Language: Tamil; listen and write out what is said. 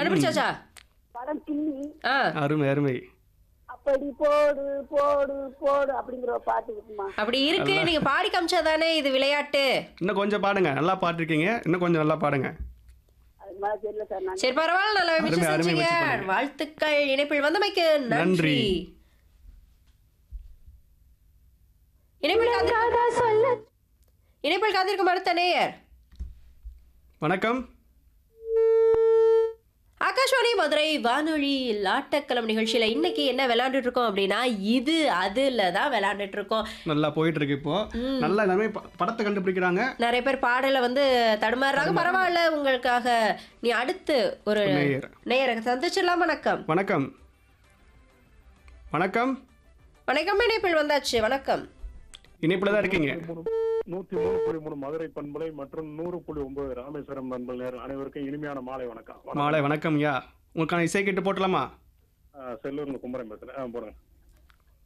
கண்டுபிடிச்சாச்சா படம் கிள்ளி ஆ அருமை அருமை அப்படி போடு போடு போடு அப்படிங்கிற ஒரு பாட்டு இருக்குமா அப்படி இருக்கு நீங்க பாடி காமிச்சாதானே இது விளையாட்டு இன்னும் கொஞ்சம் பாடுங்க நல்லா பாட்டிருக்கீங்க இன்னும் கொஞ்சம் நல்லா பாடுங்க அது மாதிரி தெரியல சார் நான் சரி பரவாயில்ல நல்லா அருமை, மிச்சம் அருமை செஞ்சீங்க முயற்சி பண்ணீங்க. வாழ்த்துக்கள் இணைப்பில் வந்தமைக்கு நன்றி நன்றி. இணைப்பில் காத்திரு- இணைப்பில் காத்திருக்கும் அடுத்த நேயர் வணக்கம் ஆகாஷ்வாணி மதுரை வானொலி லாட்டக்களம் நிகழ்ச்சியில இன்னைக்கு என்ன விளையாண்டுட்டு இருக்கோம் அப்படின்னா இது அதுல தான் விளையாண்டுட்டு இருக்கோம் நல்லா போயிட்டு இருக்கு இப்போ நல்லா எல்லாமே ப- படத்தை கண்டுபிடிக்கிறாங்க நிறைய பேர் பாடல வந்து தடுமாறுறாங்க பரவாயில்ல உங்களுக்காக நீ அடுத்து ஒரு நேயர். நேயரை சந்திச்சிடலாம் வணக்கம் வணக்கம் வணக்கம் வணக்கம் இணைப்பில் வந்தாச்சு வணக்கம் இணைப்புல தான் இருக்கீங்க நூத்தி மூணு புள்ளி மூணு மதுரை பண்பலை மற்றும் நூறு புள்ளி ஒன்பது ராமேஸ்வரம் பண்பல் நேர் அனைவருக்கும் இனிமையான மாலை வணக்கம் வணக்கம். மாலை வணக்கம் ஐயா உங்களுக்கான இசை கேட்டு போட்டலாமா ஆ, செல்லூர்ல குமரன் பேசுறேன் ஆ, போடுங்க